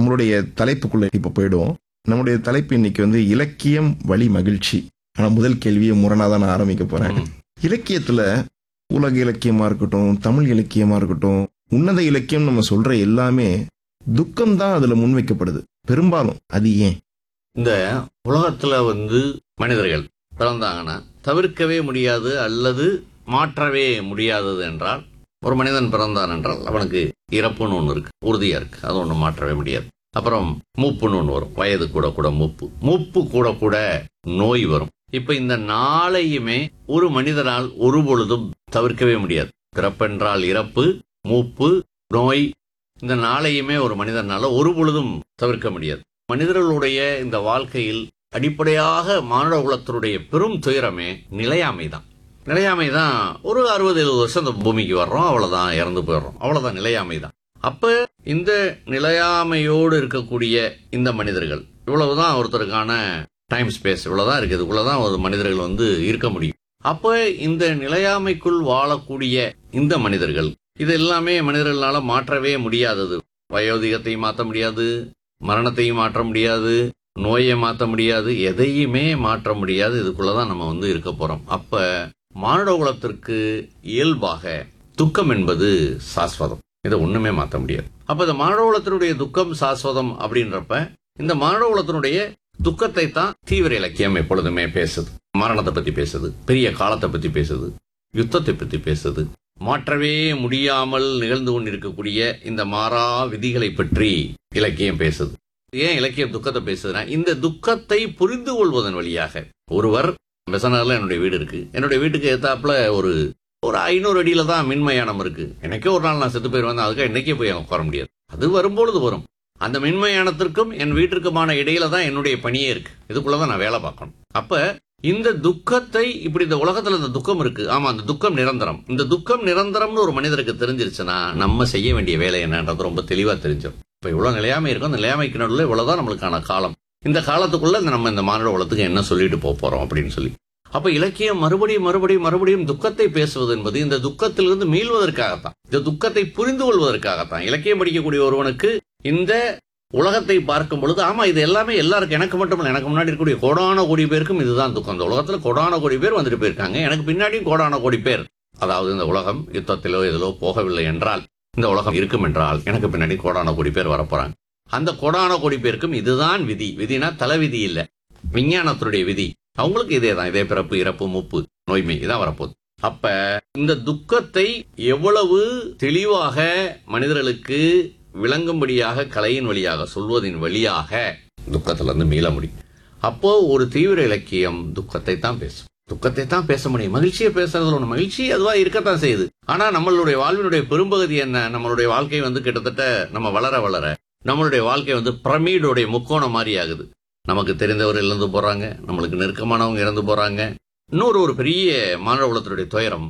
நம்மளுடைய தலைப்புக்குள்ள இப்ப போயிடுவோம் நம்முடைய தலைப்பு இன்னைக்கு வந்து இலக்கியம் வழி மகிழ்ச்சி ஆனா முதல் கேள்வியை முரணா தான் நான் ஆரம்பிக்க போறேன் ம். இலக்கியத்துல உலக இலக்கியமா இருக்கட்டும் தமிழ் இலக்கியமா இருக்கட்டும் உன்னத இலக்கியம் நம்ம சொல்ற எல்லாமே துக்கம் தான் அதுல முன்வைக்கப்படுது பெரும்பாலும் அது ஏன் இந்த உலகத்துல வந்து மனிதர்கள் பிறந்தாங்கன்னா தவிர்க்கவே முடியாது அல்லது மாற்றவே முடியாதது என்றால் ஒரு மனிதன் பிறந்தான் என்றால் அவனுக்கு இறப்புன்னு ஒன்று இருக்கு உறுதியா இருக்கு அது ஒன்று மாற்றவே முடியாது அப்புறம் மூப்புன்னு ஒன்று வரும் வயது கூட கூட மூப்பு மூப்பு கூட கூட நோய் வரும் இப்ப இந்த நாளையுமே ஒரு மனிதனால் ஒரு பொழுதும் தவிர்க்கவே முடியாது பிறப்பென்றால் இறப்பு மூப்பு நோய் இந்த நாளையுமே ஒரு மனிதனால ஒரு பொழுதும் தவிர்க்க முடியாது மனிதர்களுடைய இந்த வாழ்க்கையில் அடிப்படையாக மானுட குலத்தினுடைய பெரும் துயரமே நிலையாமை தான் நிலையாமை தான் ஒரு அறுபது எழுபது வருஷம் இந்த பூமிக்கு வர்றோம் அவ்வளவுதான் இறந்து போயிடுறோம் அவ்வளவுதான் நிலையாமை தான் அப்ப இந்த நிலையாமையோடு இருக்கக்கூடிய இந்த மனிதர்கள் இவ்வளவுதான் ஒருத்தருக்கான டைம் ஸ்பேஸ் இவ்வளவுதான் இருக்கு இதுக்குள்ளதான் ஒரு மனிதர்கள் வந்து இருக்க முடியும் அப்ப இந்த நிலையாமைக்குள் வாழக்கூடிய இந்த மனிதர்கள் இது எல்லாமே மனிதர்களால மாற்றவே முடியாதது வயோதிகத்தையும் மாற்ற முடியாது மரணத்தையும் மாற்ற முடியாது நோயை மாற்ற முடியாது எதையுமே மாற்ற முடியாது இதுக்குள்ளதான் நம்ம வந்து இருக்க போறோம் அப்ப மானுட குலத்திற்கு இயல்பாக துக்கம் என்பது சாஸ்வதம் இதை ஒண்ணுமே மாற்ற முடியாது அப்ப இந்த மானுட குலத்தினுடைய துக்கம் சாஸ்வதம் அப்படின்றப்ப இந்த மானுட குலத்தினுடைய துக்கத்தை தான் தீவிர இலக்கியம் எப்பொழுதுமே பேசுது மரணத்தை பத்தி பேசுது பெரிய காலத்தை பத்தி பேசுது யுத்தத்தை பத்தி பேசுது மாற்றவே முடியாமல் நிகழ்ந்து கொண்டிருக்கக்கூடிய இந்த மாறா விதிகளை பற்றி இலக்கியம் பேசுது ஏன் இலக்கியம் துக்கத்தை பேசுதுன்னா இந்த துக்கத்தை புரிந்து கொள்வதன் வழியாக ஒருவர் பெசனர்ல என்னுடைய வீடு இருக்கு என்னுடைய வீட்டுக்கு ஏத்தாப்புல ஒரு ஒரு ஐநூறு அடியில தான் மின்மயானம் இருக்கு எனக்கே ஒரு நாள் நான் செத்து போயிருவேன் அதுக்காக இன்னைக்கே போய் அங்க உட்கார முடியாது அது வரும்பொழுது வரும் அந்த மின்மயானத்திற்கும் என் வீட்டிற்குமான இடையில தான் என்னுடைய பணியே இருக்கு இதுக்குள்ளதான் நான் வேலை பார்க்கணும் அப்ப இந்த துக்கத்தை இப்படி இந்த உலகத்துல இந்த துக்கம் இருக்கு ஆமா அந்த துக்கம் நிரந்தரம் இந்த துக்கம் நிரந்தரம்னு ஒரு மனிதருக்கு தெரிஞ்சிருச்சுன்னா நம்ம செய்ய வேண்டிய வேலை என்னன்றது ரொம்ப தெளிவா தெரிஞ்சிடும் இப்ப இவ்வளவு நிலையாமை இருக்கும் அந்த நிலையாமைக்கு நடுவில் இவ்வளவுதான் நம்மளுக்கான காலம் இந்த காலத்துக்குள்ள இந்த நம்ம இந்த மானுட உலகத்துக்கு என்ன சொல்லிட்டு போக போறோம் அப்படின்னு சொல்லி அப்ப இலக்கியம் மறுபடியும் மறுபடியும் மறுபடியும் துக்கத்தை பேசுவது என்பது இந்த துக்கத்திலிருந்து மீள்வதற்காகத்தான் இந்த துக்கத்தை புரிந்து கொள்வதற்காகத்தான் இலக்கியம் படிக்கக்கூடிய ஒருவனுக்கு இந்த உலகத்தை பார்க்கும் பொழுது ஆமா இது எல்லாமே எல்லாருக்கும் எனக்கு மட்டும் இல்லை எனக்கு முன்னாடி இருக்கக்கூடிய கோடான கோடி பேருக்கும் இதுதான் துக்கம் இந்த உலகத்துல கோடான கோடி பேர் வந்துட்டு போயிருக்காங்க எனக்கு பின்னாடியும் கோடான கோடி பேர் அதாவது இந்த உலகம் யுத்தத்திலோ இதிலோ போகவில்லை என்றால் இந்த உலகம் இருக்கும் என்றால் எனக்கு பின்னாடி கோடான கோடி பேர் வரப்போறாங்க அந்த கோடான கோடி பேருக்கும் இதுதான் விதி விதினா தலைவிதி இல்ல விஞ்ஞானத்தினுடைய விதி அவங்களுக்கு இதே தான் இதே பிறப்பு இறப்பு மூப்பு நோய்மை இதான் வரப்போகுது அப்ப இந்த துக்கத்தை எவ்வளவு தெளிவாக மனிதர்களுக்கு விளங்கும்படியாக கலையின் வழியாக சொல்வதின் வழியாக துக்கத்துல இருந்து மீள முடியும் அப்போ ஒரு தீவிர இலக்கியம் துக்கத்தை தான் பேசும் துக்கத்தை தான் பேச முடியும் மகிழ்ச்சியை பேசுறதுல ஒண்ணு மகிழ்ச்சி அதுவா இருக்கத்தான் செய்யுது ஆனா நம்மளுடைய வாழ்வினுடைய பெரும்பகுதி என்ன நம்மளுடைய வாழ்க்கை வந்து கிட்டத்தட்ட நம்ம வளர வளர நம்மளுடைய வாழ்க்கை வந்து பிரமீடுடைய முக்கோணம் மாதிரி ஆகுது நமக்கு தெரிந்தவர் இறந்து போறாங்க நம்மளுக்கு நெருக்கமானவங்க இறந்து போறாங்க இன்னொரு ஒரு பெரிய மானுட குலத்தினுடைய துயரம்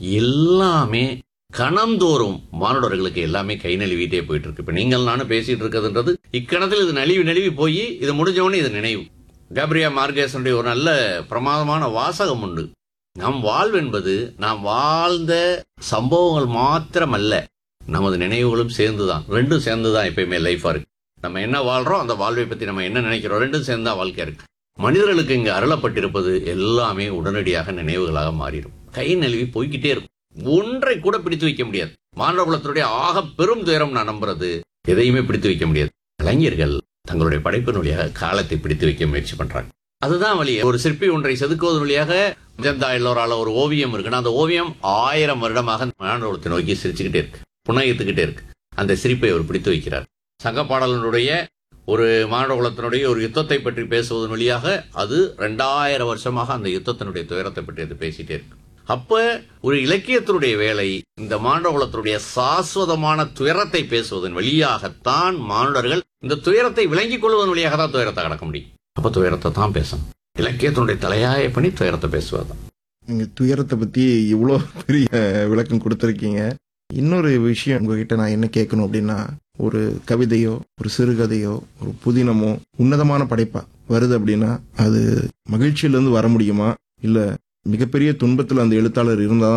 எல்லாமே கணந்தோறும் மானுடர்களுக்கு எல்லாமே கை நழுவிட்டே போயிட்டு இருக்கு இப்ப நீங்கள் நானும் பேசிட்டு இருக்கிறதுன்றது இக்கணத்தில் இது நழுவி நழுவி போய் இது முடிஞ்சவொடனே இது நினைவு கேப்ரியா மார்கேசனுடைய ஒரு நல்ல பிரமாதமான வாசகம் உண்டு நம் வாழ்வு என்பது நாம் வாழ்ந்த சம்பவங்கள் மாத்திரமல்ல நமது நினைவுகளும் சேர்ந்துதான் ரெண்டும் சேர்ந்துதான் எப்பயுமே லைஃபா இருக்கு நம்ம என்ன வாழ்றோம் அந்த வாழ்வை பத்தி நம்ம என்ன நினைக்கிறோம் ரெண்டும் சேர்ந்தா வாழ்க்கை இருக்கு மனிதர்களுக்கு இங்கு அருளப்பட்டிருப்பது எல்லாமே உடனடியாக நினைவுகளாக மாறிடும் கை நழுவி போய்கிட்டே இருக்கும் ஒன்றை கூட பிடித்து வைக்க முடியாது மாணவ குலத்தினுடைய ஆக பெரும் துயரம் நான் நம்புறது எதையுமே பிடித்து வைக்க முடியாது கலைஞர்கள் தங்களுடைய படைப்பினுடைய காலத்தை பிடித்து வைக்க முயற்சி பண்றாங்க அதுதான் வழி ஒரு சிற்பி ஒன்றை செதுக்குவதன் வழியாக ஜந்தா எல்லோரால ஒரு ஓவியம் இருக்குன்னா அந்த ஓவியம் ஆயிரம் வருடமாக மாணவத்தை நோக்கி சிரிச்சுக்கிட்டே இருக்கு புன்னகித்துக்கிட்டே இருக்கு அந்த சிரிப்பை அவர் பிடித்து வைக்கிறார் சங்க பாடலனுடைய ஒரு மானுட குலத்தினுடைய ஒரு யுத்தத்தை பற்றி பேசுவதன் வழியாக அது ரெண்டாயிரம் வருஷமாக அந்த யுத்தத்தினுடைய துயரத்தை பற்றி அது பேசிட்டே இருக்கு அப்ப ஒரு இலக்கியத்தினுடைய வேலை இந்த மானுட குலத்தினுடைய சாஸ்வதமான துயரத்தை பேசுவதன் வழியாகத்தான் மானுடர்கள் இந்த துயரத்தை விளங்கிக் கொள்வதன் வழியாக தான் துயரத்தை கடக்க முடியும் அப்ப துயரத்தை தான் பேசணும் இலக்கியத்தினுடைய தலையாய பணி துயரத்தை பேசுவதுதான் நீங்க துயரத்தை பத்தி இவ்வளோ பெரிய விளக்கம் கொடுத்துருக்கீங்க இன்னொரு விஷயம் உங்ககிட்ட நான் என்ன கேட்கணும் அப்படின்னா ஒரு கவிதையோ ஒரு சிறுகதையோ ஒரு புதினமோ உன்னதமான படைப்பா வருது அப்படின்னா அது மகிழ்ச்சியிலேருந்து வர முடியுமா இல்ல மிகப்பெரிய துன்பத்தில் அந்த எழுத்தாளர் இருந்தால்